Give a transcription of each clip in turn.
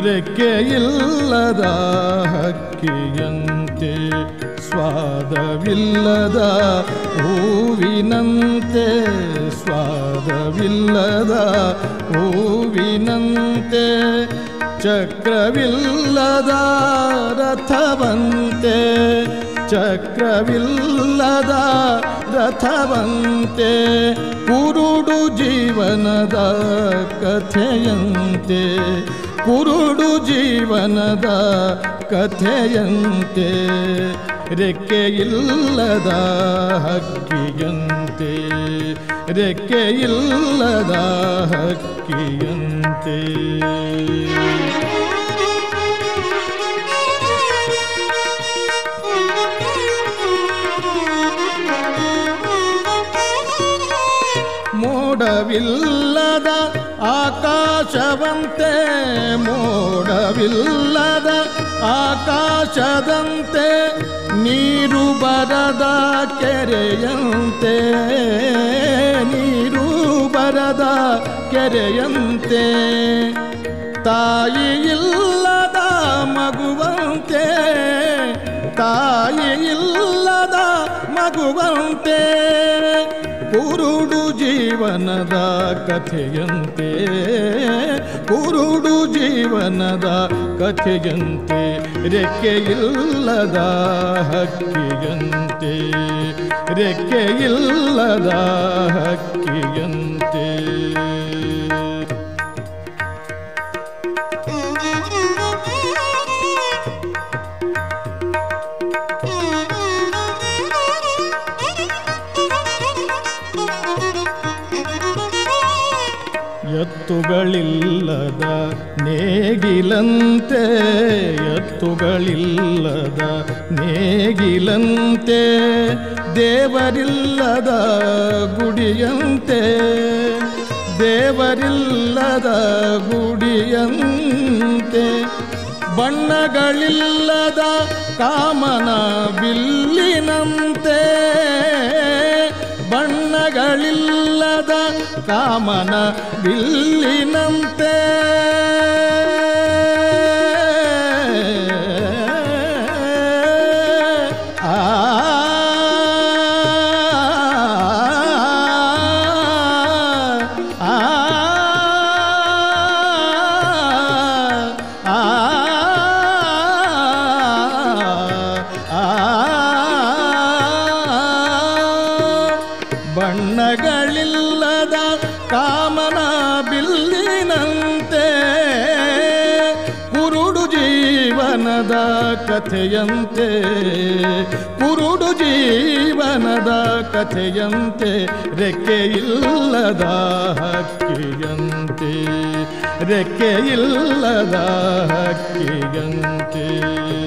ರೆಕ್ಕೆಯಿಲ್ಲದ ಹಕ್ಕಿಯಂತೆ ಸ್ವಾದವಿಲ್ಲದ ಹೂವಿನಂತೆ ಸ್ವಾದವಿಲ್ಲದ ಹೂವಿನಂತೆ ಚಕ್ರವಿಲ್ಲದ ರಥವಂತೆ ಚಕ್ರವಿಲ್ಲದ ರಥವಂತೆ ಕುರುಡು ಜೀವನದ ಕಥೆಯಂತೆ ಕುರುಡು ಜೀವನದ ಕಥೆಯಂತೆ ರೆಕ್ಕೆಯಿಲ್ಲದ ಹಕ್ಕಿಯಂತೆ ರೆಕ್ಕೆಯಿಲ್ಲದ ಹಕ್ಕಿಯಂತೆ ಮೋಡವಿಲ್ಲದ ಆಕಾಶವಂತೆ ಮೋಡವಿಲ್ಲದ ಆಕಾಶದಂತೆ ನೀರು ಬರದ ಕೆರೆಯಂತೆ ನೀರು ಬರದ ಕೆರೆಯಂತೆ ತಾಯಿ ಇಲ್ಲದ ಮಗುವಂತೆ ತಾಯಿ ಇಲ್ಲದ ಮಗುವಂತೆ ಕುರುಡು ಜೀವನದ ಕಥೆಯಂತೆ ಕುರುಡು ಜೀವನದ ಕಥೆಯಂತೆ ರೆಕ್ಕೆಯಿಲ್ಲದ ಹಕ್ಕಿಯಂತೆ ರೆಕ್ಕೆಯಿಲ್ಲದ ಹಕ್ಕಿಯಂತೆ ಎತ್ತುಗಳಿಲ್ಲದ ನೇಗಿಲಂತೆ ಎತ್ತುಗಳಿಲ್ಲದ ನೇಗಿಲಂತೆ ದೇವರಿಲ್ಲದ ಗುಡಿಯಂತೆ ದೇವರಿಲ್ಲದ ಗುಡಿಯಂತೆ ಬಣ್ಣಗಳಿಲ್ಲದ ಕಾಮನ ಬಿಲ್ಲಿನಂತೆ ಬಣ್ಣಗಳಿಲ್ಲದ ಕಾಮನ ಬಿಲ್ಲಿನಂತೆ ಆ ಆ ಬಣ್ಣಗಳಿಲ್ಲದ ಕಾಮನ ಬಿಲ್ಲಿನಂತೆ ಕುರುಡು ಜೀವನದ ಕಥೆಯಂತೆ ಕುರುಡು ಜೀವನದ ಕಥೆಯಂತೆ ರೆಕ್ಕೆಯಿಲ್ಲದ ಹಕ್ಕಿಯಂತೆ ರೆಕ್ಕೆಯಿಲ್ಲದ ಹಕ್ಕಿಯಂತೆ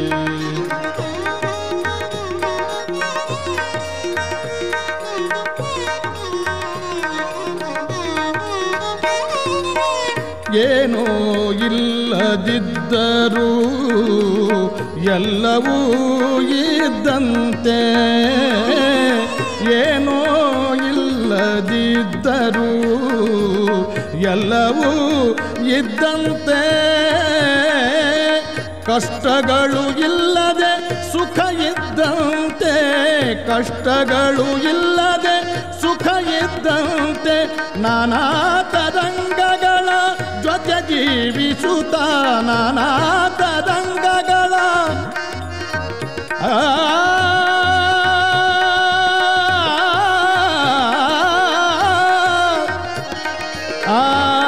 ಏನೋ ಇಲ್ಲದಿದ್ದರೂ ಎಲ್ಲವೂ ಇದ್ದಂತೆ ಏನೋ ಇಲ್ಲದಿದ್ದರೂ ಎಲ್ಲವೂ ಇದ್ದಂತೆ ಕಷ್ಟಗಳು ಇಲ್ಲದೆ ಸುಖ ಇದ್ದಂತೆ ಕಷ್ಟಗಳು ಇಲ್ಲದೆ ಸುಖ ಇದ್ದಂತೆ ನಾನಾ ತರಂಗಗಳ ಜೊತೆ ಜೀವಿಸುತ್ತ ನಾನಾ ತರಂಗಗಳ ಆ ಆ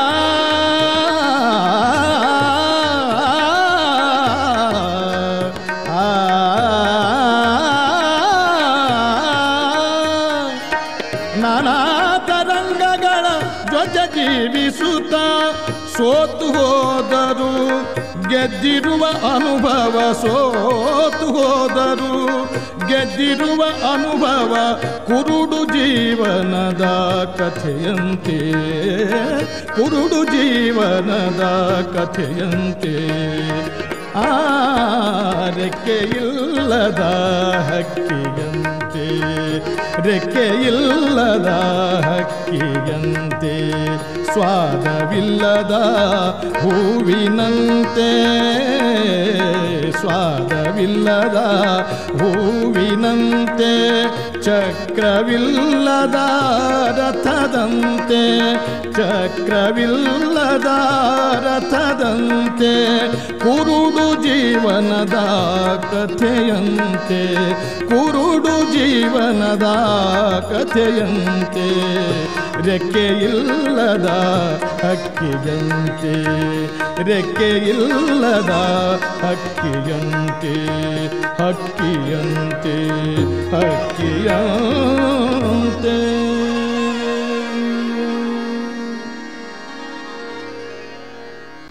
ನಾನಾ ತರಂಗಗಳ ಜೊತೆ ಜೀವಿಸುತ್ತ ಸೋತು ಹೋದರು ಗೆದ್ದಿರುವ ಅನುಭವ ಸೋತು ಹೋದರು ಗೆದ್ದಿರುವ ಅನುಭವ ಕುರುಡು ಜೀವನದ ಕಥೆಯಂತೆ ಕುರುಡು ಜೀವನದ ಕಥೆಯಂತೆ ಆ ರೆಕ್ಕೆಯಿಲ್ಲದ ಹಕ್ಕಿಯಂತೆ ರೆಕ್ಕೆಯಿಲ್ಲದ ಹಕ್ಕಿಯಂತೆ ಸ್ವಾದವಿಲ್ಲದ ಹೂವಿನಂತೆ ಸ್ವಾದವಿಲ್ಲದ ಹೂವಿನಂತೆ ಚಕ್ರವಿಲ್ಲದ ರಥದಂತೆ ಚಕ್ರವಿಲ್ಲದ ರಥದಂತೆ ಕುರುಡು ಜೀವನದ ಕಥೆಯಂತೆ ಕುರುಡು ಜೀವನದ ಕಥೆಯಂತೆ ರೆಕ್ಕೆಯಿಲ್ಲದ ಹಕ್ಕಿಯಂತೆ ರೆಕ್ಕೆಯಿಲ್ಲದ ಹಕ್ಕಿಯಂತೆ ಹಕ್ಕಿಯಂತೆ ಹಕ್ಕಿಯಂತೆ